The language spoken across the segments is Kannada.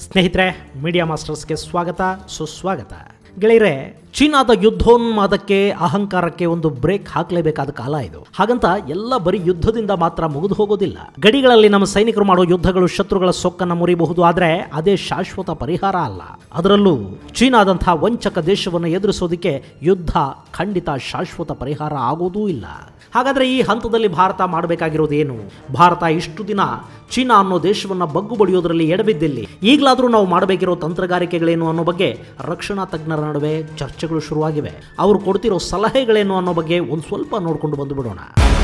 ಸ್ನೇಹಿತರೆ ಮೀಡಿಯಾ ಮಾಸ್ಟರ್ಸ್ಗೆ ಸ್ವಾಗತ ಸುಸ್ವಾಗತ ಗೆಳೆಯರೆ ಚೀನಾದ ಯುದ್ಧೋನ್ಮಾದಕ್ಕೆ ಅಹಂಕಾರಕ್ಕೆ ಒಂದು ಬ್ರೇಕ್ ಹಾಕಲೇಬೇಕಾದ ಕಾಲ ಇದು ಹಾಗಂತ ಎಲ್ಲ ಬರೀ ಯುದ್ಧದಿಂದ ಮಾತ್ರ ಮುಗಿದು ಹೋಗೋದಿಲ್ಲ ಗಡಿಗಳಲ್ಲಿ ನಮ್ಮ ಸೈನಿಕರು ಮಾಡೋ ಯುದ್ಧಗಳು ಶತ್ರುಗಳ ಸೊಕ್ಕನ್ನು ಮುರಿಬಹುದು ಆದರೆ ಅದೇ ಶಾಶ್ವತ ಪರಿಹಾರ ಅಲ್ಲ ಅದರಲ್ಲೂ ಚೀನಾದಂತಹ ವಂಚಕ ದೇಶವನ್ನು ಎದುರಿಸೋದಕ್ಕೆ ಯುದ್ಧ ಖಂಡಿತ ಶಾಶ್ವತ ಪರಿಹಾರ ಆಗೋದೂ ಇಲ್ಲ ಹಾಗಾದ್ರೆ ಈ ಹಂತದಲ್ಲಿ ಭಾರತ ಮಾಡಬೇಕಾಗಿರೋದು ಏನು ಭಾರತ ಇಷ್ಟು ದಿನ ಚೀನಾ ಅನ್ನೋ ದೇಶವನ್ನ ಬಗ್ಗು ಬಡಿಯೋದ್ರಲ್ಲಿ ಎಡಬಿದ್ದಿಲ್ಲಿ ಈಗಲಾದರೂ ನಾವು ಮಾಡಬೇಕಿರೋ ತಂತ್ರಗಾರಿಕೆಗಳೇನು ಅನ್ನೋ ಬಗ್ಗೆ ರಕ್ಷಣಾ ತಜ್ಞರ ನಡುವೆ ಚರ್ಚೆಗಳು ಶುರುವಾಗಿವೆ ಅವರು ಕೊಡ್ತಿರೋ ಸಲಹೆಗಳೇನು ಅನ್ನೋ ಬಗ್ಗೆ ಒಂದು ಸ್ವಲ್ಪ ನೋಡ್ಕೊಂಡು ಬಂದು ಬಿಡೋಣ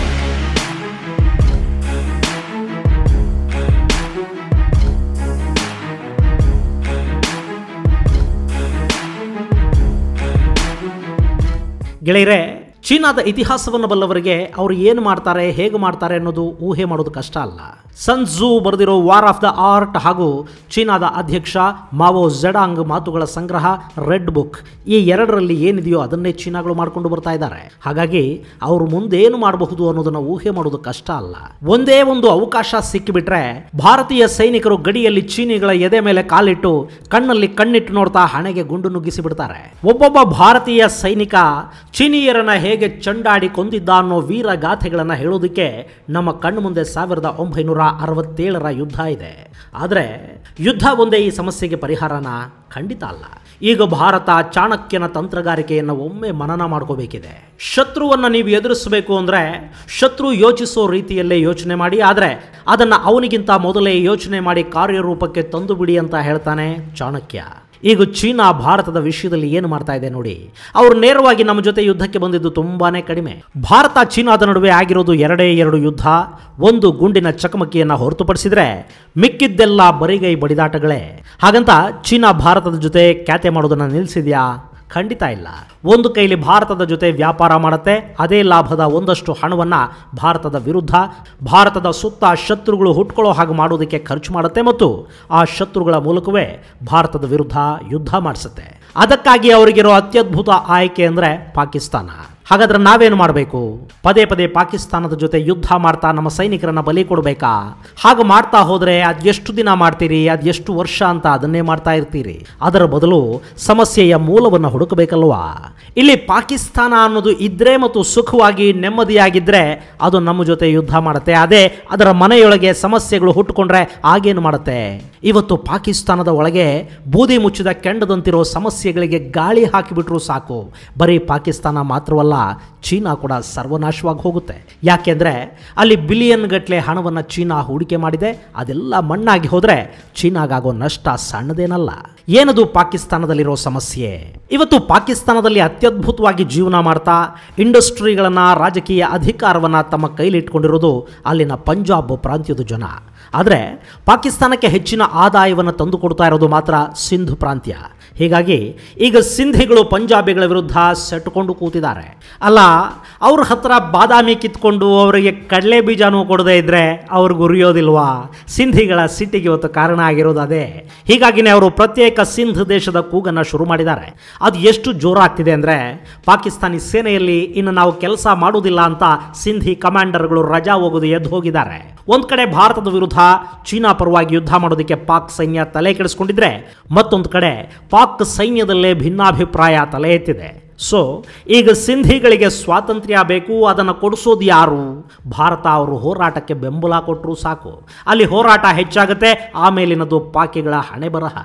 ಗೆಳೆಯರೆ ಚೀನಾದ ಇತಿಹಾಸವನ್ನು ಬಲ್ಲವರಿಗೆ ಅವರು ಏನು ಮಾಡ್ತಾರೆ ಹೇಗೆ ಮಾಡ್ತಾರೆ ಅನ್ನೋದು ಊಹೆ ಮಾಡೋದು ಕಷ್ಟ ಅಲ್ಲ ಸನ್ಝು ಬರೆದಿರೋ ವಾರ್ ಆಫ್ ದ ಆರ್ಟ್ ಹಾಗೂ ಚೀನಾದ ಅಧ್ಯಕ್ಷ ಮಾವೋ ಜೆಡಾಂಗ್ ಮಾತುಗಳ ಸಂಗ್ರಹ ರೆಡ್ ಬುಕ್ ಈ ಎರಡರಲ್ಲಿ ಏನಿದೆಯೋ ಅದನ್ನೇ ಚೀನಾಗಳು ಮಾಡ್ಕೊಂಡು ಬರ್ತಾ ಇದ್ದಾರೆ ಹಾಗಾಗಿ ಅವರು ಮುಂದೇನು ಮಾಡಬಹುದು ಅನ್ನೋದನ್ನ ಊಹೆ ಮಾಡೋದು ಕಷ್ಟ ಅಲ್ಲ ಒಂದೇ ಒಂದು ಅವಕಾಶ ಸಿಕ್ಕಿಬಿಟ್ರೆ ಭಾರತೀಯ ಸೈನಿಕರು ಗಡಿಯಲ್ಲಿ ಚೀನಿಗಳ ಎದೆ ಮೇಲೆ ಕಾಲಿಟ್ಟು ಕಣ್ಣಲ್ಲಿ ಕಣ್ಣಿಟ್ಟು ನೋಡ್ತಾ ಹಣೆಗೆ ಗುಂಡು ನುಗ್ಗಿಸಿ ಬಿಡ್ತಾರೆ ಒಬ್ಬೊಬ್ಬ ಭಾರತೀಯ ಸೈನಿಕ ಚೀನಿಯರನ್ನ ಹೇಗೆ ಚಂಡಾಡಿ ಕೊಂದಿದ್ದ ಅನ್ನೋ ವೀರ ಗಾಥೆಗಳನ್ನ ಹೇಳೋದಕ್ಕೆ ನಮ್ಮ ಕಣ್ಣು ಮುಂದೆ ಸಾವಿರದ ಒಂಬೈನೂರ ಅರವತ್ತೇಳರ ಯುದ್ಧ ಇದೆ ಆದರೆ ಯುದ್ಧ ಒಂದೇ ಈ ಸಮಸ್ಯೆಗೆ ಪರಿಹಾರನ ಖಂಡಿತ ಅಲ್ಲ ಈಗ ಭಾರತ ಚಾಣಕ್ಯನ ತಂತ್ರಗಾರಿಕೆಯನ್ನು ಒಮ್ಮೆ ಮನನ ಮಾಡ್ಕೋಬೇಕಿದೆ ಶತ್ರುವನ್ನು ನೀವು ಎದುರಿಸಬೇಕು ಅಂದರೆ ಶತ್ರು ಯೋಚಿಸೋ ರೀತಿಯಲ್ಲೇ ಯೋಚನೆ ಮಾಡಿ ಆದರೆ ಅದನ್ನು ಅವನಿಗಿಂತ ಮೊದಲೇ ಯೋಚನೆ ಮಾಡಿ ಕಾರ್ಯರೂಪಕ್ಕೆ ತಂದು ಬಿಡಿ ಅಂತ ಹೇಳ್ತಾನೆ ಚಾಣಕ್ಯ ಈಗ ಚೀನಾ ಭಾರತದ ವಿಷಯದಲ್ಲಿ ಏನು ಮಾಡ್ತಾ ಇದೆ ನೋಡಿ ಅವರು ನೇರವಾಗಿ ನಮ್ಮ ಜೊತೆ ಯುದ್ಧಕ್ಕೆ ಬಂದಿದ್ದು ತುಂಬಾನೇ ಕಡಿಮೆ ಭಾರತ ಚೀನಾದ ನಡುವೆ ಆಗಿರೋದು ಎರಡೇ ಎರಡು ಯುದ್ಧ ಒಂದು ಗುಂಡಿನ ಚಕಮಕಿಯನ್ನು ಹೊರತುಪಡಿಸಿದ್ರೆ ಮಿಕ್ಕಿದ್ದೆಲ್ಲ ಬರಿಗೈ ಬಡಿದಾಟಗಳೇ ಹಾಗಂತ ಚೀನಾ ಭಾರತದ ಜೊತೆ ಖ್ಯಾತೆ ಮಾಡೋದನ್ನ ನಿಲ್ಲಿಸಿದ್ಯಾ ಖಂಡಿತ ಇಲ್ಲ ಒಂದು ಕೈಲಿ ಭಾರತದ ಜೊತೆ ವ್ಯಾಪಾರ ಮಾಡುತ್ತೆ ಅದೇ ಲಾಭದ ಒಂದಷ್ಟು ಹಣವನ್ನ ಭಾರತದ ವಿರುದ್ಧ ಭಾರತದ ಸುತ್ತ ಶತ್ರುಗಳು ಹುಟ್ಕೊಳ್ಳೋ ಹಾಗೆ ಮಾಡೋದಕ್ಕೆ ಖರ್ಚು ಮಾಡುತ್ತೆ ಮತ್ತು ಆ ಶತ್ರುಗಳ ಮೂಲಕವೇ ಭಾರತದ ವಿರುದ್ಧ ಯುದ್ಧ ಮಾಡಿಸುತ್ತೆ ಅದಕ್ಕಾಗಿ ಅವರಿಗಿರೋ ಅತ್ಯದ್ಭುತ ಆಯ್ಕೆ ಅಂದರೆ ಪಾಕಿಸ್ತಾನ ಹಾಗಾದ್ರೆ ನಾವೇನು ಮಾಡಬೇಕು ಪದೇ ಪದೇ ಪಾಕಿಸ್ತಾನದ ಜೊತೆ ಯುದ್ಧ ಮಾಡ್ತಾ ನಮ್ಮ ಸೈನಿಕರನ್ನ ಬಲಿ ಕೊಡಬೇಕಾ ಹಾಗೆ ಮಾಡ್ತಾ ಹೋದ್ರೆ ಅದೆಷ್ಟು ದಿನ ಮಾಡ್ತೀರಿ ಅದೆಷ್ಟು ವರ್ಷ ಅಂತ ಅದನ್ನೇ ಮಾಡ್ತಾ ಇರ್ತೀರಿ ಅದರ ಬದಲು ಸಮಸ್ಯೆಯ ಮೂಲವನ್ನು ಹುಡುಕಬೇಕಲ್ವಾ ಇಲ್ಲಿ ಪಾಕಿಸ್ತಾನ ಅನ್ನೋದು ಇದ್ರೆ ಮತ್ತು ಸುಖವಾಗಿ ನೆಮ್ಮದಿಯಾಗಿದ್ರೆ ಅದು ನಮ್ಮ ಜೊತೆ ಯುದ್ಧ ಮಾಡುತ್ತೆ ಅದೇ ಅದರ ಮನೆಯೊಳಗೆ ಸಮಸ್ಯೆಗಳು ಹುಟ್ಟುಕೊಂಡ್ರೆ ಆಗೇನು ಮಾಡುತ್ತೆ ಇವತ್ತು ಪಾಕಿಸ್ತಾನದ ಒಳಗೆ ಬೂದಿ ಮುಚ್ಚಿದ ಕೆಂಡದಂತಿರೋ ಸಮಸ್ಯೆಗಳಿಗೆ ಗಾಳಿ ಹಾಕಿಬಿಟ್ರೂ ಸಾಕು ಬರೀ ಪಾಕಿಸ್ತಾನ ಮಾತ್ರವಲ್ಲ ಚೀನಾ ಕೂಡ ಸರ್ವನಾಶವಾಗಿ ಹೋಗುತ್ತೆ ಯಾಕೆಂದ್ರೆ ಅಲ್ಲಿ ಬಿಲಿಯನ್ ಗಟ್ಟಲೆ ಹಣವನ್ನು ಚೀನಾ ಹೂಡಿಕೆ ಮಾಡಿದೆ ಅದೆಲ್ಲ ಮಣ್ಣಾಗಿ ಹೋದ್ರೆ ಚೀನಾಗಾಗೋ ನಷ್ಟ ಸಣ್ಣದೇನಲ್ಲ ಏನದು ಪಾಕಿಸ್ತಾನದಲ್ಲಿರೋ ಸಮಸ್ಯೆ ಇವತ್ತು ಪಾಕಿಸ್ತಾನದಲ್ಲಿ ಅತ್ಯದ್ಭುತವಾಗಿ ಜೀವನ ಮಾಡ್ತಾ ಇಂಡಸ್ಟ್ರಿಗಳನ್ನ ರಾಜಕೀಯ ಅಧಿಕಾರವನ್ನ ತಮ್ಮ ಕೈಲಿಟ್ಕೊಂಡಿರೋದು ಅಲ್ಲಿನ ಪಂಜಾಬ್ ಪ್ರಾಂತ್ಯದ ಜನ ಆದರೆ ಪಾಕಿಸ್ತಾನಕ್ಕೆ ಹೆಚ್ಚಿನ ಆದಾಯವನ್ನು ತಂದುಕೊಡ್ತಾ ಇರೋದು ಮಾತ್ರ ಸಿಂಧ್ ಪ್ರಾಂತ್ಯ ಹೀಗಾಗಿ ಈಗ ಸಿಂಧಿಗಳು ಪಂಜಾಬಿಗಳ ವಿರುದ್ಧ ಸೆಟ್ಕೊಂಡು ಕೂತಿದ್ದಾರೆ ಅಲ್ಲ ಅವ್ರ ಹತ್ರ ಬಾದಾಮಿ ಕಿತ್ಕೊಂಡು ಅವರಿಗೆ ಕಡಲೆ ಬೀಜನೂ ಕೊಡದೇ ಇದ್ರೆ ಅವ್ರಿಗೆ ಉರಿಯೋದಿಲ್ವಾ ಸಿಂಧಿಗಳ ಸಿಟ್ಟಿಗೆ ಇವತ್ತು ಕಾರಣ ಆಗಿರೋದು ಅದೇ ಹೀಗಾಗಿನೇ ಅವರು ಪ್ರತ್ಯೇಕ ಸಿಂಧ್ ದೇಶದ ಕೂಗನ್ನು ಶುರು ಮಾಡಿದ್ದಾರೆ ಅದು ಎಷ್ಟು ಜೋರಾಗ್ತಿದೆ ಅಂದರೆ ಪಾಕಿಸ್ತಾನಿ ಸೇನೆಯಲ್ಲಿ ಇನ್ನು ನಾವು ಕೆಲಸ ಮಾಡೋದಿಲ್ಲ ಅಂತ ಸಿಂಧಿ ಕಮಾಂಡರ್ಗಳು ರಜಾ ಹೋಗೋದು ಎದ್ದು ಹೋಗಿದ್ದಾರೆ ಒಂದ್ ಕಡೆ ಭಾರತದ ವಿರುದ್ಧ ಚೀನಾ ಪರವಾಗಿ ಯುದ್ಧ ಮಾಡೋದಕ್ಕೆ ಪಾಕ್ ಸೈನ್ಯ ತಲೆ ಕೆಡಿಸ್ಕೊಂಡಿದ್ರೆ ಮತ್ತೊಂದು ಕಡೆ ಪಾಕ್ ಸೈನ್ಯದಲ್ಲೇ ಭಿನ್ನಾಭಿಪ್ರಾಯ ತಲೆ ಎತ್ತಿದೆ ಸೊ ಈಗ ಸಿಂಧಿಗಳಿಗೆ ಸ್ವಾತಂತ್ರ್ಯ ಬೇಕು ಅದನ್ನು ಕೊಡಿಸೋದು ಯಾರು ಭಾರತ ಅವರು ಹೋರಾಟಕ್ಕೆ ಬೆಂಬಲ ಕೊಟ್ಟರು ಸಾಕು ಅಲ್ಲಿ ಹೋರಾಟ ಹೆಚ್ಚಾಗುತ್ತೆ ಆಮೇಲಿನದು ಪಾಕಿಗಳ ಹಣೆ ಬರಹ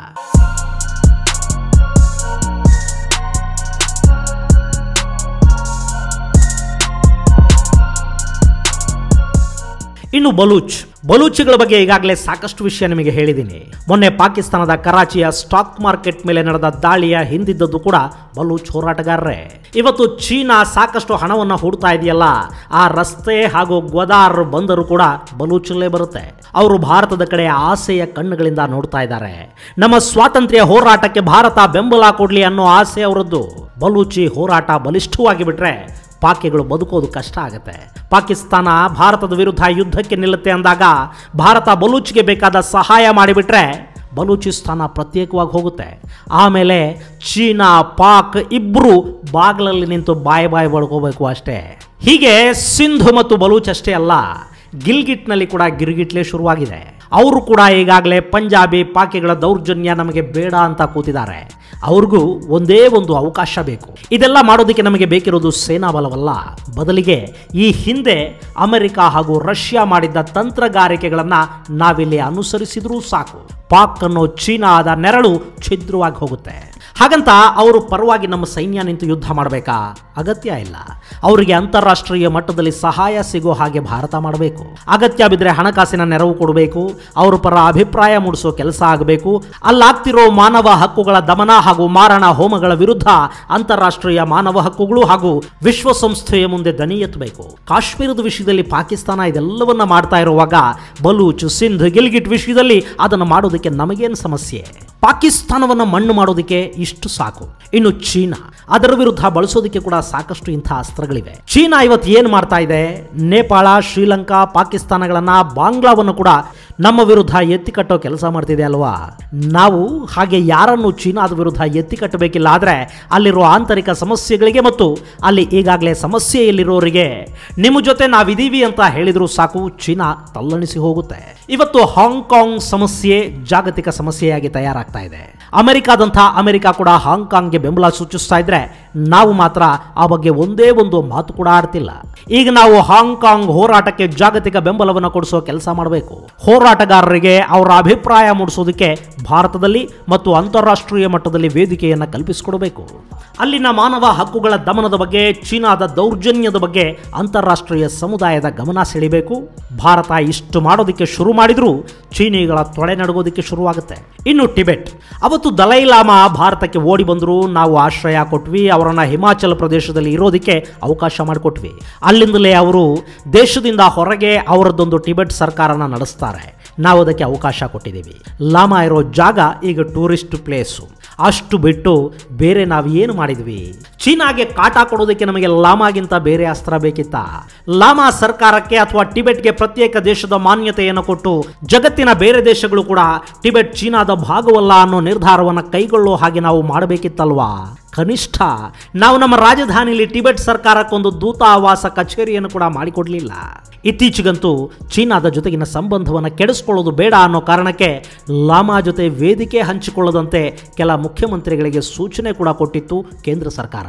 ಇನ್ನು ಬಲೂಚ್ ಬಲೂಚಿಗಳ ಬಗ್ಗೆ ಈಗಾಗಲೇ ಸಾಕಷ್ಟು ವಿಷಯ ನಿಮಗೆ ಹೇಳಿದ್ದೀನಿ ಮೊನ್ನೆ ಪಾಕಿಸ್ತಾನದ ಕರಾಚಿಯ ಸ್ಟಾಕ್ ಮಾರ್ಕೆಟ್ ಮೇಲೆ ನಡೆದ ದಾಳಿಯ ಹಿಂದಿದ್ದದ್ದು ಕೂಡ ಬಲೂಚ್ ಹೋರಾಟಗಾರರೇ ಇವತ್ತು ಚೀನಾ ಸಾಕಷ್ಟು ಹಣವನ್ನು ಹೂಡ್ತಾ ಇದೆಯಲ್ಲ ಆ ರಸ್ತೆ ಹಾಗೂ ಗ್ವದಾರ್ ಬಂದರು ಕೂಡ ಬಲೂಚಲ್ಲೇ ಬರುತ್ತೆ ಅವರು ಭಾರತದ ಕಡೆ ಆಸೆಯ ಕಣ್ಣುಗಳಿಂದ ನೋಡ್ತಾ ಇದ್ದಾರೆ ನಮ್ಮ ಸ್ವಾತಂತ್ರ್ಯ ಹೋರಾಟಕ್ಕೆ ಭಾರತ ಬೆಂಬಲ ಕೊಡ್ಲಿ ಅನ್ನೋ ಆಸೆ ಅವರದ್ದು ಬಲೂಚಿ ಹೋರಾಟ ಬಲಿಷ್ಠವಾಗಿ ಬಿಟ್ರೆ ಪಾಕಿಗಳು ಬದುಕೋದು ಕಷ್ಟ ಆಗುತ್ತೆ ಪಾಕಿಸ್ತಾನ ಭಾರತದ ವಿರುದ್ಧ ಯುದ್ಧಕ್ಕೆ ನಿಲ್ಲುತ್ತೆ ಅಂದಾಗ ಭಾರತ ಬಲೂಚ್ಗೆ ಬೇಕಾದ ಸಹಾಯ ಮಾಡಿಬಿಟ್ರೆ ಬಲೂಚಿಸ್ತಾನ ಪ್ರತ್ಯೇಕವಾಗಿ ಹೋಗುತ್ತೆ ಆಮೇಲೆ ಚೀನಾ ಪಾಕ್ ಇಬ್ಬರು ಬಾಗಿಲಲ್ಲಿ ನಿಂತು ಬಾಯಿ ಬಾಯಿ ಬಡ್ಕೋಬೇಕು ಅಷ್ಟೇ ಹೀಗೆ ಸಿಂಧು ಮತ್ತು ಬಲೂಚ್ ಅಷ್ಟೇ ಅಲ್ಲ ಗಿಲ್ಗಿಟ್ನಲ್ಲಿ ಕೂಡ ಗಿರ್ಗಿಟ್ಲೆ ಶುರುವಾಗಿದೆ ಅವರು ಕೂಡ ಈಗಾಗಲೇ ಪಂಜಾಬಿ ಪಾಕಿಗಳ ದೌರ್ಜನ್ಯ ನಮಗೆ ಬೇಡ ಅಂತ ಕೂತಿದ್ದಾರೆ ಅವ್ರಿಗೂ ಒಂದೇ ಒಂದು ಅವಕಾಶ ಬೇಕು ಇದೆಲ್ಲ ಮಾಡೋದಕ್ಕೆ ನಮಗೆ ಬೇಕಿರೋದು ಸೇನಾ ಬಲವಲ್ಲ ಬದಲಿಗೆ ಈ ಹಿಂದೆ ಅಮೆರಿಕ ಹಾಗೂ ರಷ್ಯಾ ಮಾಡಿದ್ದ ತಂತ್ರಗಾರಿಕೆಗಳನ್ನು ನಾವಿಲ್ಲಿ ಅನುಸರಿಸಿದ್ರೂ ಸಾಕು ಪಾಕ್ ಅನ್ನೋ ಚೀನಾದ ನೆರಳು ಛಿದ್ರವಾಗಿ ಹೋಗುತ್ತೆ ಹಾಗಂತ ಅವರು ಪರವಾಗಿ ನಮ್ಮ ಸೈನ್ಯ ನಿಂತು ಯುದ್ಧ ಮಾಡಬೇಕಾ ಅಗತ್ಯ ಇಲ್ಲ ಅವರಿಗೆ ಅಂತಾರಾಷ್ಟ್ರೀಯ ಮಟ್ಟದಲ್ಲಿ ಸಹಾಯ ಸಿಗೋ ಹಾಗೆ ಭಾರತ ಮಾಡಬೇಕು ಅಗತ್ಯ ಬಿದ್ದರೆ ಹಣಕಾಸಿನ ನೆರವು ಕೊಡಬೇಕು ಅವರ ಪರ ಅಭಿಪ್ರಾಯ ಮೂಡಿಸೋ ಕೆಲಸ ಆಗಬೇಕು ಅಲ್ಲಾಗ್ತಿರೋ ಮಾನವ ಹಕ್ಕುಗಳ ದಮನ ಹಾಗೂ ಮಾರಣ ಹೋಮಗಳ ವಿರುದ್ಧ ಅಂತಾರಾಷ್ಟ್ರೀಯ ಮಾನವ ಹಕ್ಕುಗಳು ಹಾಗೂ ವಿಶ್ವಸಂಸ್ಥೆಯ ಮುಂದೆ ದನಿ ಎತ್ತಬೇಕು ಕಾಶ್ಮೀರದ ವಿಷಯದಲ್ಲಿ ಪಾಕಿಸ್ತಾನ ಇದೆಲ್ಲವನ್ನ ಮಾಡ್ತಾ ಇರುವಾಗ ಬಲೂಚ್ ಸಿಂಧ್ ಗಿಲ್ಗಿಟ್ ವಿಷಯದಲ್ಲಿ ಅದನ್ನು ಮಾಡೋದಕ್ಕೆ ನಮಗೇನು ಸಮಸ್ಯೆ ಪಾಕಿಸ್ತಾನವನ್ನು ಮಣ್ಣು ಮಾಡೋದಕ್ಕೆ ಇಷ್ಟು ಸಾಕು ಇನ್ನು ಚೀನಾ ಅದರ ವಿರುದ್ಧ ಬಳಸೋದಕ್ಕೆ ಕೂಡ ಸಾಕಷ್ಟು ಇಂಥ ಅಸ್ತ್ರಗಳಿವೆ ಚೀನಾ ಇವತ್ತು ಏನು ಮಾಡ್ತಾ ಇದೆ ನೇಪಾಳ ಶ್ರೀಲಂಕಾ ಪಾಕಿಸ್ತಾನಗಳನ್ನ ಬಾಂಗ್ಲಾವನ್ನು ಕೂಡ ನಮ್ಮ ವಿರುದ್ಧ ಎತ್ತಿ ಕಟ್ಟೋ ಕೆಲಸ ಮಾಡ್ತಿದೆ ಅಲ್ವಾ ನಾವು ಹಾಗೆ ಯಾರನ್ನು ಚೀನಾದ ವಿರುದ್ಧ ಎತ್ತಿ ಕಟ್ಟಬೇಕಿಲ್ಲ ಆದರೆ ಅಲ್ಲಿರುವ ಆಂತರಿಕ ಸಮಸ್ಯೆಗಳಿಗೆ ಮತ್ತು ಅಲ್ಲಿ ಈಗಾಗಲೇ ಸಮಸ್ಯೆಯಲ್ಲಿರೋರಿಗೆ ನಿಮ್ಮ ಜೊತೆ ನಾವಿದೀವಿ ಅಂತ ಹೇಳಿದ್ರು ಸಾಕು ಚೀನಾ ತಲ್ಲಣಿಸಿ ಹೋಗುತ್ತೆ ಇವತ್ತು ಹಾಂಗ್ಕಾಂಗ್ ಸಮಸ್ಯೆ ಜಾಗತಿಕ ಸಮಸ್ಯೆಯಾಗಿ ತಯಾರಾಗ್ತಾ ಇದೆ ಅಮೆರಿಕಾದಂಥ ಅಮೆರಿಕ ಕೂಡ ಹಾಂಗ್ಕಾಂಗ್ಗೆ ಬೆಂಬಲ ಸೂಚಿಸ್ತಾ ಇದ್ರೆ ನಾವು ಮಾತ್ರ ಆ ಬಗ್ಗೆ ಒಂದೇ ಒಂದು ಮಾತು ಕೂಡ ಆಡ್ತಿಲ್ಲ ಈಗ ನಾವು ಹಾಂಗ್ಕಾಂಗ್ ಹೋರಾಟಕ್ಕೆ ಜಾಗತಿಕ ಬೆಂಬಲವನ್ನು ಕೊಡಿಸೋ ಕೆಲಸ ಮಾಡಬೇಕು ಹೋರಾಟಗಾರರಿಗೆ ಅವರ ಅಭಿಪ್ರಾಯ ಮೂಡಿಸೋದಕ್ಕೆ ಭಾರತದಲ್ಲಿ ಮತ್ತು ಅಂತಾರಾಷ್ಟ್ರೀಯ ಮಟ್ಟದಲ್ಲಿ ವೇದಿಕೆಯನ್ನು ಕಲ್ಪಿಸಿಕೊಡಬೇಕು ಅಲ್ಲಿನ ಮಾನವ ಹಕ್ಕುಗಳ ದಮನದ ಬಗ್ಗೆ ಚೀನಾದ ದೌರ್ಜನ್ಯದ ಬಗ್ಗೆ ಅಂತಾರಾಷ್ಟ್ರೀಯ ಸಮುದಾಯದ ಗಮನ ಸೆಳಿಬೇಕು ಭಾರತ ಇಷ್ಟು ಮಾಡೋದಕ್ಕೆ ಶುರು ಮಾಡಿದ್ರೂ ಚೀನಿಗಳ ತೊಡೆ ನಡಗೋದಕ್ಕೆ ಶುರುವಾಗುತ್ತೆ ಇನ್ನು ಟಿಬೆಟ್ ಅವತ್ತು ದಲೈ ಲಾಮಾ ಭಾರತಕ್ಕೆ ಓಡಿ ಬಂದರು ನಾವು ಆಶ್ರಯ ಕೊಟ್ವಿ ಅವರನ್ನ ಹಿಮಾಚಲ ಪ್ರದೇಶದಲ್ಲಿ ಇರೋದಕ್ಕೆ ಅವಕಾಶ ಮಾಡಿಕೊಟ್ವಿ ಅಲ್ಲಿಂದಲೇ ಅವರು ದೇಶದಿಂದ ಹೊರಗೆ ಅವರದ್ದೊಂದು ಟಿಬೆಟ್ ಸರ್ಕಾರನ ನಡೆಸ್ತಾರೆ ನಾವು ಅದಕ್ಕೆ ಅವಕಾಶ ಕೊಟ್ಟಿದ್ದೀವಿ ಲಾಮಾ ಇರೋ ಜಾಗ ಈಗ ಟೂರಿಸ್ಟ್ ಪ್ಲೇಸು ಅಷ್ಟು ಬಿಟ್ಟು ಬೇರೆ ನಾವು ಏನು ಮಾಡಿದ್ವಿ ಚೀನಾಗೆ ಕಾಟ ಕೊಡೋದಕ್ಕೆ ನಮಗೆ ಲಾಮಾಗಿಂತ ಬೇರೆ ಅಸ್ತ್ರ ಬೇಕಿತ್ತ ಲಾಮಾ ಸರ್ಕಾರಕ್ಕೆ ಅಥವಾ ಟಿಬೆಟ್ಗೆ ಪ್ರತ್ಯೇಕ ದೇಶದ ಮಾನ್ಯತೆಯನ್ನು ಕೊಟ್ಟು ಜಗತ್ತಿನ ಬೇರೆ ದೇಶಗಳು ಕೂಡ ಟಿಬೆಟ್ ಚೀನಾದ ಭಾಗವಲ್ಲ ಅನ್ನೋ ನಿರ್ಧಾರವನ್ನು ಕೈಗೊಳ್ಳೋ ಹಾಗೆ ನಾವು ಮಾಡಬೇಕಿತ್ತಲ್ವಾ ಕನಿಷ್ಠ ನಾವು ನಮ್ಮ ರಾಜಧಾನಿಯಲ್ಲಿ ಟಿಬೆಟ್ ಸರ್ಕಾರಕ್ಕೊಂದು ದೂತಾವಾಸ ಕಚೇರಿಯನ್ನು ಕೂಡ ಮಾಡಿಕೊಡಲಿಲ್ಲ ಇತ್ತೀಚೆಗಂತೂ ಚೀನಾದ ಜೊತೆಗಿನ ಸಂಬಂಧವನ್ನು ಕೆಡಿಸ್ಕೊಳ್ಳೋದು ಬೇಡ ಅನ್ನೋ ಕಾರಣಕ್ಕೆ ಲಾಮಾ ಜೊತೆ ವೇದಿಕೆ ಹಂಚಿಕೊಳ್ಳದಂತೆ ಕೆಲ ಮುಖ್ಯಮಂತ್ರಿಗಳಿಗೆ ಸೂಚನೆ ಕೂಡ ಕೊಟ್ಟಿತ್ತು ಕೇಂದ್ರ ಸರ್ಕಾರ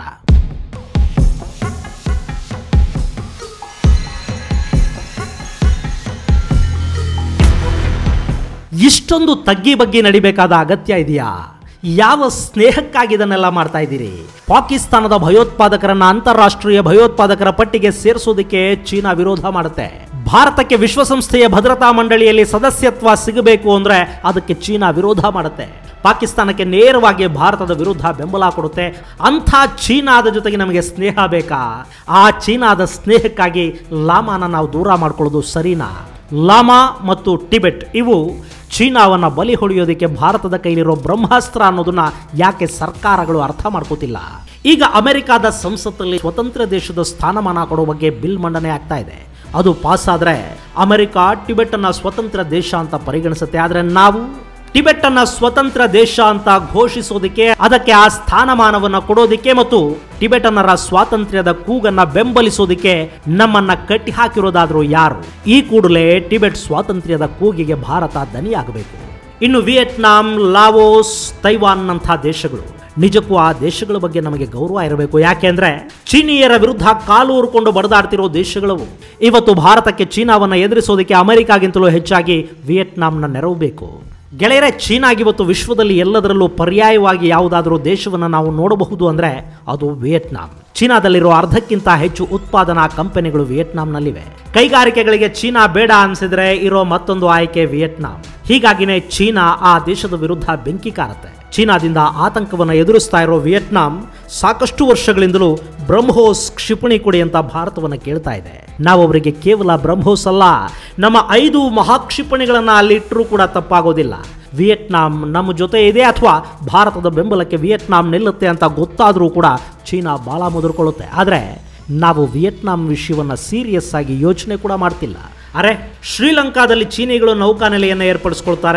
ಇಷ್ಟೊಂದು ತಗ್ಗಿ ಬಗ್ಗೆ ನಡಿಬೇಕಾದ ಅಗತ್ಯ ಇದೆಯಾ ಯಾವ ಸ್ನೇಹಕ್ಕಾಗಿ ಇದನ್ನೆಲ್ಲ ಮಾಡ್ತಾ ಇದ್ದೀರಿ ಪಾಕಿಸ್ತಾನದ ಭಯೋತ್ಪಾದಕರನ್ನ ಅಂತಾರಾಷ್ಟ್ರೀಯ ಭಯೋತ್ಪಾದಕರ ಪಟ್ಟಿಗೆ ಸೇರಿಸೋದಕ್ಕೆ ಚೀನಾ ವಿರೋಧ ಮಾಡುತ್ತೆ ಭಾರತಕ್ಕೆ ವಿಶ್ವಸಂಸ್ಥೆಯ ಭದ್ರತಾ ಮಂಡಳಿಯಲ್ಲಿ ಸದಸ್ಯತ್ವ ಸಿಗಬೇಕು ಅಂದ್ರೆ ಅದಕ್ಕೆ ಚೀನಾ ವಿರೋಧ ಮಾಡುತ್ತೆ ಪಾಕಿಸ್ತಾನಕ್ಕೆ ನೇರವಾಗಿ ಭಾರತದ ವಿರುದ್ಧ ಬೆಂಬಲ ಕೊಡುತ್ತೆ ಅಂಥ ಚೀನಾದ ಜೊತೆಗೆ ನಮಗೆ ಸ್ನೇಹ ಬೇಕಾ ಆ ಚೀನಾದ ಸ್ನೇಹಕ್ಕಾಗಿ ಲಾಮಾನ ನಾವು ದೂರ ಮಾಡ್ಕೊಳ್ಳೋದು ಸರಿನಾ ಲಾಮಾ ಮತ್ತು ಟಿಬೆಟ್ ಇವು ಚೀನಾವನ್ನು ಬಲಿ ಹೊಡೆಯೋದಕ್ಕೆ ಭಾರತದ ಕೈಲಿರೋ ಬ್ರಹ್ಮಾಸ್ತ್ರ ಅನ್ನೋದನ್ನ ಯಾಕೆ ಸರ್ಕಾರಗಳು ಅರ್ಥ ಮಾಡ್ಕೋತಿಲ್ಲ ಈಗ ಅಮೆರಿಕಾದ ಸಂಸತ್ತಲ್ಲಿ ಸ್ವತಂತ್ರ ದೇಶದ ಸ್ಥಾನಮಾನ ಕೊಡೋ ಬಗ್ಗೆ ಬಿಲ್ ಮಂಡನೆ ಆಗ್ತಾ ಇದೆ ಅದು ಪಾಸ್ ಆದ್ರೆ ಅಮೆರಿಕ ಟಿಬೆಟ್ ಅನ್ನ ಸ್ವತಂತ್ರ ದೇಶ ಅಂತ ಪರಿಗಣಿಸುತ್ತೆ ಆದ್ರೆ ನಾವು ಟಿಬೆಟ್ ಅನ್ನ ಸ್ವತಂತ್ರ ದೇಶ ಅಂತ ಘೋಷಿಸೋದಕ್ಕೆ ಅದಕ್ಕೆ ಆ ಸ್ಥಾನಮಾನವನ್ನ ಕೊಡೋದಕ್ಕೆ ಮತ್ತು ಟಿಬೆಟನ್ನರ ಸ್ವಾತಂತ್ರ್ಯದ ಕೂಗನ್ನ ಬೆಂಬಲಿಸೋದಕ್ಕೆ ನಮ್ಮನ್ನ ಕಟ್ಟಿ ಹಾಕಿರೋದಾದ್ರೂ ಯಾರು ಈ ಕೂಡಲೇ ಟಿಬೆಟ್ ಸ್ವಾತಂತ್ರ್ಯದ ಕೂಗಿಗೆ ಭಾರತ ದನಿಯಾಗಬೇಕು ಇನ್ನು ವಿಯೆಟ್ನಾಂ ಲಾವೋಸ್ ತೈವಾನ್ ನಂಥ ದೇಶಗಳು ನಿಜಕ್ಕೂ ಆ ದೇಶಗಳ ಬಗ್ಗೆ ನಮಗೆ ಗೌರವ ಇರಬೇಕು ಯಾಕೆಂದ್ರೆ ಚೀನಿಯರ ವಿರುದ್ಧ ಕಾಲು ಊರ್ಕೊಂಡು ಬಡದಾಡ್ತಿರೋ ದೇಶಗಳವು ಇವತ್ತು ಭಾರತಕ್ಕೆ ಚೀನಾವನ್ನ ಎದುರಿಸೋದಕ್ಕೆ ಅಮೆರಿಕಾಗಿಂತಲೂ ಹೆಚ್ಚಾಗಿ ವಿಯೆಟ್ನಾಂನ ನೆರವು ಬೇಕು ಗೆಳೆಯರೆ ಚೀನಾಗಿ ಇವತ್ತು ವಿಶ್ವದಲ್ಲಿ ಎಲ್ಲದರಲ್ಲೂ ಪರ್ಯಾಯವಾಗಿ ಯಾವುದಾದರೂ ದೇಶವನ್ನು ನಾವು ನೋಡಬಹುದು ಅಂದರೆ ಅದು ವಿಯೆಟ್ನಾಂ ಚೀನಾದಲ್ಲಿರೋ ಅರ್ಧಕ್ಕಿಂತ ಹೆಚ್ಚು ಉತ್ಪಾದನಾ ಕಂಪನಿಗಳು ವಿಯೆಟ್ನಾಂನಲ್ಲಿವೆ ಕೈಗಾರಿಕೆಗಳಿಗೆ ಚೀನಾ ಬೇಡ ಅನ್ಸಿದ್ರೆ ಇರೋ ಮತ್ತೊಂದು ಆಯ್ಕೆ ವಿಯೆಟ್ನಾಂ ಹೀಗಾಗಿನೇ ಚೀನಾ ಆ ದೇಶದ ವಿರುದ್ಧ ಬೆಂಕಿ ಕಾರುತ್ತೆ ಚೀನಾದಿಂದ ಆತಂಕವನ್ನು ಎದುರಿಸ್ತಾ ಇರೋ ವಿಯೆಟ್ನಾಂ ಸಾಕಷ್ಟು ವರ್ಷಗಳಿಂದಲೂ ಬ್ರಹ್ಮೋಸ್ ಕ್ಷಿಪಣಿ ಕೊಡಿ ಅಂತ ಭಾರತವನ್ನು ಕೇಳ್ತಾ ಇದೆ ನಾವು ಅವರಿಗೆ ಕೇವಲ ಬ್ರಹ್ಮೋಸ್ ಅಲ್ಲ ನಮ್ಮ ಐದು ಮಹಾಕ್ಷಿಪಣಿಗಳನ್ನು ಅಲ್ಲಿಟ್ಟರೂ ಕೂಡ ತಪ್ಪಾಗೋದಿಲ್ಲ ವಿಯೆಟ್ನಾಂ ನಮ್ಮ ಜೊತೆ ಇದೆ ಅಥವಾ ಭಾರತದ ಬೆಂಬಲಕ್ಕೆ ವಿಯೆಟ್ನಾಂ ನಿಲ್ಲುತ್ತೆ ಅಂತ ಗೊತ್ತಾದರೂ ಕೂಡ ಚೀನಾ ಭಾಳ ಮುದುರ್ಕೊಳ್ಳುತ್ತೆ ಆದರೆ ನಾವು ವಿಯೆಟ್ನಾಂ ವಿಷಯವನ್ನು ಸೀರಿಯಸ್ ಆಗಿ ಯೋಚನೆ ಕೂಡ ಮಾಡ್ತಿಲ್ಲ ಅರೆ ಶ್ರೀಲಂಕಾದಲ್ಲಿ ಚೀನಿಗಳು ನೌಕಾನೆಲೆಯನ್ನು ಏರ್ಪಡಿಸ್ಕೊಳ್ತಾರೆ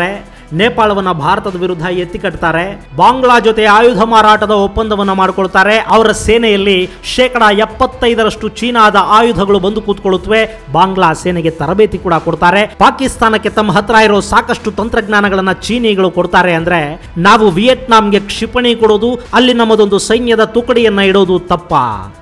ನೇಪಾಳವನ್ನ ಭಾರತದ ವಿರುದ್ಧ ಎತ್ತಿಕಟ್ತಾರೆ ಬಾಂಗ್ಲಾ ಜೊತೆ ಆಯುಧ ಮಾರಾಟದ ಒಪ್ಪಂದವನ್ನ ಮಾಡಿಕೊಳ್ತಾರೆ ಅವರ ಸೇನೆಯಲ್ಲಿ ಶೇಕಡ ಎಪ್ಪತ್ತೈದರಷ್ಟು ಚೀನಾದ ಆಯುಧಗಳು ಬಂದು ಕೂತ್ಕೊಳ್ಳುತ್ತವೆ ಬಾಂಗ್ಲಾ ಸೇನೆಗೆ ತರಬೇತಿ ಕೂಡ ಕೊಡ್ತಾರೆ ಪಾಕಿಸ್ತಾನಕ್ಕೆ ತಮ್ಮ ಹತ್ರ ಇರೋ ಸಾಕಷ್ಟು ತಂತ್ರಜ್ಞಾನಗಳನ್ನ ಚೀನಿಗಳು ಕೊಡ್ತಾರೆ ಅಂದ್ರೆ ನಾವು ವಿಯೆಟ್ನಾಂಗೆ ಕ್ಷಿಪಣಿ ಕೊಡೋದು ಅಲ್ಲಿ ನಮ್ಮದೊಂದು ಸೈನ್ಯದ ತುಕಡಿಯನ್ನ ಇಡೋದು ತಪ್ಪ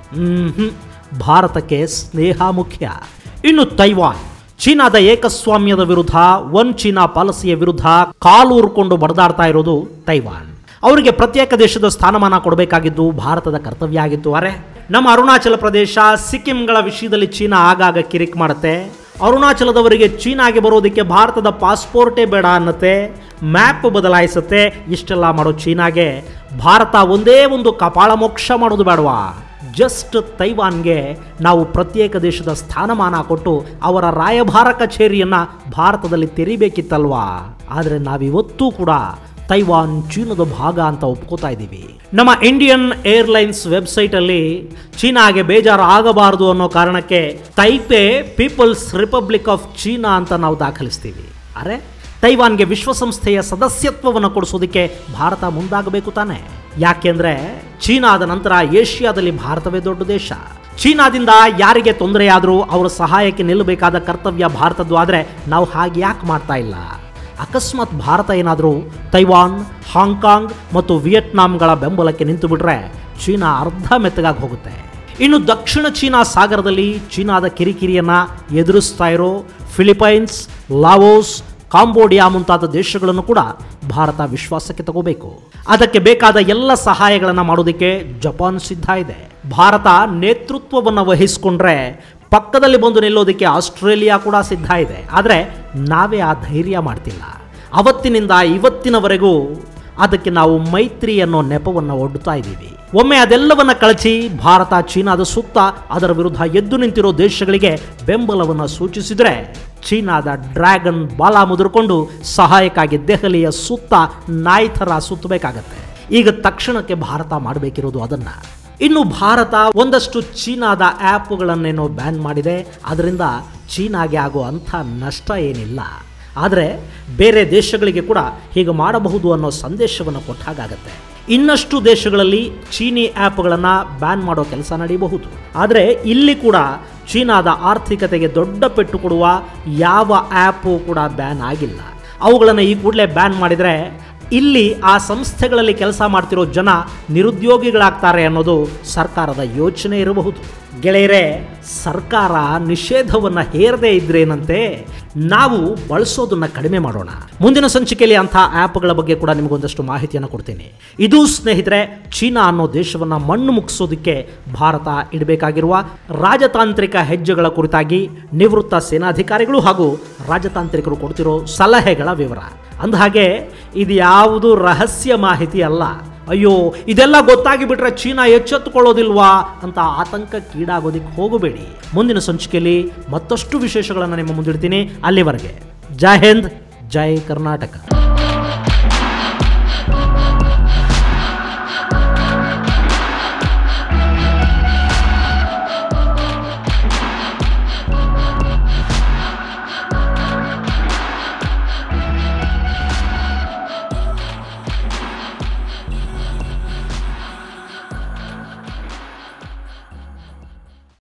ಹ್ಮ್ ಭಾರತಕ್ಕೆ ಸ್ನೇಹ ಮುಖ್ಯ ಇನ್ನು ತೈವಾನ್ ಚೀನಾದ ಏಕಸ್ವಾಮ್ಯದ ವಿರುದ್ಧ ಒನ್ ಚೀನಾ ಪಾಲಿಸಿಯ ವಿರುದ್ಧ ಕಾಲೂರ್ಕೊಂಡು ಬಡದಾಡ್ತಾ ಇರೋದು ತೈವಾನ್ ಅವರಿಗೆ ಪ್ರತ್ಯೇಕ ದೇಶದ ಸ್ಥಾನಮಾನ ಕೊಡಬೇಕಾಗಿದ್ದು ಭಾರತದ ಕರ್ತವ್ಯ ಆಗಿತ್ತು ಅರೆ ನಮ್ಮ ಅರುಣಾಚಲ ಪ್ರದೇಶ ಸಿಕ್ಕಿಂಗಳ ವಿಷಯದಲ್ಲಿ ಚೀನಾ ಆಗಾಗ ಕಿರಿಕ್ ಮಾಡುತ್ತೆ ಅರುಣಾಚಲದವರಿಗೆ ಚೀನಾಗೆ ಬರೋದಕ್ಕೆ ಭಾರತದ ಪಾಸ್ಪೋರ್ಟೇ ಬೇಡ ಅನ್ನತ್ತೆ ಮ್ಯಾಪ್ ಬದಲಾಯಿಸುತ್ತೆ ಇಷ್ಟೆಲ್ಲ ಮಾಡೋ ಚೀನಾಗೆ ಭಾರತ ಒಂದೇ ಒಂದು ಕಪಾಳ ಮೋಕ್ಷ ಮಾಡೋದು ಬೇಡವಾ ಜಸ್ಟ್ ತೈವಾನ್ಗೆ ನಾವು ಪ್ರತ್ಯೇಕ ದೇಶದ ಸ್ಥಾನಮಾನ ಕೊಟ್ಟು ಅವರ ರಾಯಭಾರ ಕಚೇರಿಯನ್ನು ಭಾರತದಲ್ಲಿ ತೆರಿಬೇಕಿತ್ತಲ್ವಾ ಆದರೆ ನಾವಿವತ್ತೂ ಕೂಡ ತೈವಾನ್ ಚೀನಾದ ಭಾಗ ಅಂತ ಒಪ್ಕೋತಾ ಇದ್ದೀವಿ ನಮ್ಮ ಇಂಡಿಯನ್ ಏರ್ಲೈನ್ಸ್ ವೆಬ್ಸೈಟಲ್ಲಿ ಚೀನಾಗೆ ಬೇಜಾರು ಆಗಬಾರದು ಅನ್ನೋ ಕಾರಣಕ್ಕೆ Taipei people's republic of China ಅಂತ ನಾವು ದಾಖಲಿಸ್ತೀವಿ ಅರೆ ತೈವಾನ್ಗೆ ವಿಶ್ವಸಂಸ್ಥೆಯ ಸದಸ್ಯತ್ವವನ್ನು ಕೊಡಿಸೋದಕ್ಕೆ ಭಾರತ ಮುಂದಾಗಬೇಕು ತಾನೆ ಯಾಕೆಂದ್ರೆ ಚೀನಾದ ನಂತರ ಏಷ್ಯಾದಲ್ಲಿ ಭಾರತವೇ ದೊಡ್ಡ ದೇಶ ಚೀನಾದಿಂದ ಯಾರಿಗೆ ತೊಂದರೆಯಾದರೂ ಅವರ ಸಹಾಯಕ್ಕೆ ನಿಲ್ಲಬೇಕಾದ ಕರ್ತವ್ಯ ಭಾರತದ್ದು ಆದರೆ ನಾವು ಹಾಗೆ ಯಾಕೆ ಮಾಡ್ತಾ ಇಲ್ಲ ಅಕಸ್ಮಾತ್ ಭಾರತ ಏನಾದರೂ ತೈವಾನ್ ಹಾಂಗ್ಕಾಂಗ್ ಮತ್ತು ವಿಯೆಟ್ನಾಂಗಳ ಬೆಂಬಲಕ್ಕೆ ನಿಂತು ಬಿಟ್ರೆ ಚೀನಾ ಅರ್ಧ ಮೆತ್ತಗಾಗಿ ಹೋಗುತ್ತೆ ಇನ್ನು ದಕ್ಷಿಣ ಚೀನಾ ಸಾಗರದಲ್ಲಿ ಚೀನಾದ ಕಿರಿಕಿರಿಯನ್ನ ಎದುರಿಸ್ತಾ ಇರೋ ಫಿಲಿಪೈನ್ಸ್ ಲಾವೋಸ್ ಕಾಂಬೋಡಿಯಾ ಮುಂತಾದ ದೇಶಗಳನ್ನು ಕೂಡ ಭಾರತ ವಿಶ್ವಾಸಕ್ಕೆ ತಗೋಬೇಕು ಅದಕ್ಕೆ ಬೇಕಾದ ಎಲ್ಲ ಸಹಾಯಗಳನ್ನು ಮಾಡೋದಕ್ಕೆ ಜಪಾನ್ ಸಿದ್ಧ ಇದೆ ಭಾರತ ನೇತೃತ್ವವನ್ನು ವಹಿಸಿಕೊಂಡ್ರೆ ಪಕ್ಕದಲ್ಲಿ ಬಂದು ನಿಲ್ಲೋದಕ್ಕೆ ಆಸ್ಟ್ರೇಲಿಯಾ ಕೂಡ ಸಿದ್ಧ ಇದೆ ಆದರೆ ನಾವೇ ಆ ಧೈರ್ಯ ಮಾಡ್ತಿಲ್ಲ ಅವತ್ತಿನಿಂದ ಇವತ್ತಿನವರೆಗೂ ಅದಕ್ಕೆ ನಾವು ಮೈತ್ರಿ ಅನ್ನೋ ನೆಪವನ್ನು ಒಡ್ಡುತ್ತಾ ಇದ್ದೀವಿ ಒಮ್ಮೆ ಅದೆಲ್ಲವನ್ನ ಕಳಚಿ ಭಾರತ ಚೀನಾದ ಸುತ್ತ ಅದರ ವಿರುದ್ಧ ಎದ್ದು ನಿಂತಿರೋ ದೇಶಗಳಿಗೆ ಬೆಂಬಲವನ್ನು ಸೂಚಿಸಿದರೆ ಚೀನಾದ ಡ್ರ್ಯಾಗನ್ ಬಾಲ ಮುದುರ್ಕೊಂಡು ಸಹಾಯಕ್ಕಾಗಿ ದೆಹಲಿಯ ಸುತ್ತ ನಾಯಿ ಥರ ಸುತ್ತಬೇಕಾಗತ್ತೆ ಈಗ ತಕ್ಷಣಕ್ಕೆ ಭಾರತ ಮಾಡಬೇಕಿರೋದು ಅದನ್ನ ಇನ್ನು ಭಾರತ ಒಂದಷ್ಟು ಚೀನಾದ ಆ್ಯಪ್ಗಳನ್ನೇನೋ ಬ್ಯಾನ್ ಮಾಡಿದೆ ಅದರಿಂದ ಚೀನಾಗೆ ಆಗೋ ಅಂಥ ನಷ್ಟ ಏನಿಲ್ಲ ಆದರೆ ಬೇರೆ ದೇಶಗಳಿಗೆ ಕೂಡ ಹೀಗೆ ಮಾಡಬಹುದು ಅನ್ನೋ ಸಂದೇಶವನ್ನು ಕೊಟ್ಟಾಗತ್ತೆ ಇನ್ನಷ್ಟು ದೇಶಗಳಲ್ಲಿ ಚೀನಿ ಆ್ಯಪ್ಗಳನ್ನು ಬ್ಯಾನ್ ಮಾಡೋ ಕೆಲಸ ನಡೆಯಬಹುದು ಆದರೆ ಇಲ್ಲಿ ಕೂಡ ಚೀನಾದ ಆರ್ಥಿಕತೆಗೆ ದೊಡ್ಡ ಪೆಟ್ಟು ಕೊಡುವ ಯಾವ ಆ್ಯಪು ಕೂಡ ಬ್ಯಾನ್ ಆಗಿಲ್ಲ ಅವುಗಳನ್ನು ಈ ಕೂಡಲೇ ಬ್ಯಾನ್ ಮಾಡಿದರೆ ಇಲ್ಲಿ ಆ ಸಂಸ್ಥೆಗಳಲ್ಲಿ ಕೆಲಸ ಮಾಡ್ತಿರೋ ಜನ ನಿರುದ್ಯೋಗಿಗಳಾಗ್ತಾರೆ ಅನ್ನೋದು ಸರ್ಕಾರದ ಯೋಚನೆ ಇರಬಹುದು ಗೆಳೆಯರೇ ಸರ್ಕಾರ ನಿಷೇಧವನ್ನು ಹೇರದೇ ಇದ್ರೇನಂತೆ ನಾವು ಬಳಸೋದನ್ನ ಕಡಿಮೆ ಮಾಡೋಣ ಮುಂದಿನ ಸಂಚಿಕೆಯಲ್ಲಿ ಅಂಥ ಆ್ಯಪ್ಗಳ ಬಗ್ಗೆ ಕೂಡ ನಿಮಗೊಂದಷ್ಟು ಮಾಹಿತಿಯನ್ನು ಕೊಡ್ತೀನಿ ಇದು ಸ್ನೇಹಿತರೆ ಚೀನಾ ಅನ್ನೋ ದೇಶವನ್ನು ಮಣ್ಣು ಮುಗಿಸೋದಕ್ಕೆ ಭಾರತ ಇಡಬೇಕಾಗಿರುವ ರಾಜತಾಂತ್ರಿಕ ಹೆಜ್ಜೆಗಳ ಕುರಿತಾಗಿ ನಿವೃತ್ತ ಸೇನಾಧಿಕಾರಿಗಳು ಹಾಗೂ ರಾಜತಾಂತ್ರಿಕರು ಕೊಡ್ತಿರೋ ಸಲಹೆಗಳ ವಿವರ ಅಂದಹಾಗೆ ಇದು ಯಾವುದು ರಹಸ್ಯ ಮಾಹಿತಿ ಅಲ್ಲ ಅಯ್ಯೋ ಇದೆಲ್ಲ ಗೊತ್ತಾಗಿ ಬಿಟ್ರೆ ಚೀನಾ ಎಚ್ಚೆತ್ತುಕೊಳ್ಳೋದಿಲ್ವಾ ಅಂತ ಆತಂಕಕ್ಕೀಡಾಗೋದಿಕ್ಕೆ ಹೋಗಬೇಡಿ ಮುಂದಿನ ಸಂಚಿಕೆಯಲ್ಲಿ ಮತ್ತಷ್ಟು ವಿಶೇಷಗಳನ್ನು ನಿಮ್ಮ ಮುಂದಿಡ್ತೀನಿ ಅಲ್ಲಿವರೆಗೆ ಜೈ ಹಿಂದ್ ಜೈ ಕರ್ನಾಟಕ